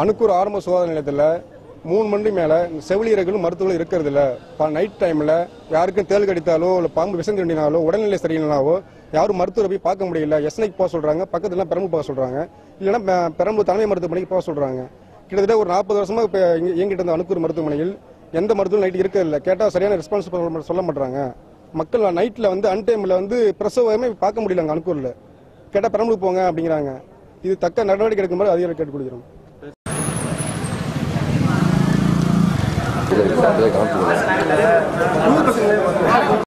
அணுக்கூர் ஆரம்ப சுகாதார நிலையத்தில் மூணு மணி மேலே செவிலியர்களும் மருத்துவர்களும் இருக்கிறது இல்ல நைட் டைமில் யாருக்கும் தேள் கடித்தாலோ இல்லை பாம்பு விஷம் தண்டினாலோ உடல்நிலை சரியில்லைனாவோ யாரும் மருத்துவரை போய் பார்க்க முடியல எஸ்னைக்கு போக சொல்கிறாங்க பக்கத்துல பெரம்பு போக சொல்கிறாங்க இல்லைன்னா பெ- பெரம்பு தலைமை மருத்துவமனைக்கு போக சொல்கிறாங்க கிட்டத்தட்ட ஒரு நாற்பது வருஷமா இப்போ இங்கே இயங்கிட்டு இருந்த அணுக்கூர் மருத்துவமனையில் எந்த மருத்துவம் நைட் இருக்கிறதில்ல கேட்டால் சரியான ரெஸ்பான்ஸ் சொல்ல மாட்டாங்க மக்கள் நைட்டில் வந்து அன்டைமில் வந்து பிரசவமே பார்க்க முடியல அங்கே அணுக்கூரில் கேட்டால் பெரம்பலூர் போங்க அப்படிங்கிறாங்க இது தக்க நடவடிக்கை எடுக்கும்போது அதிகாரி கேட்டுக்கொள்கிறோம் அப்படியே காமிச்சு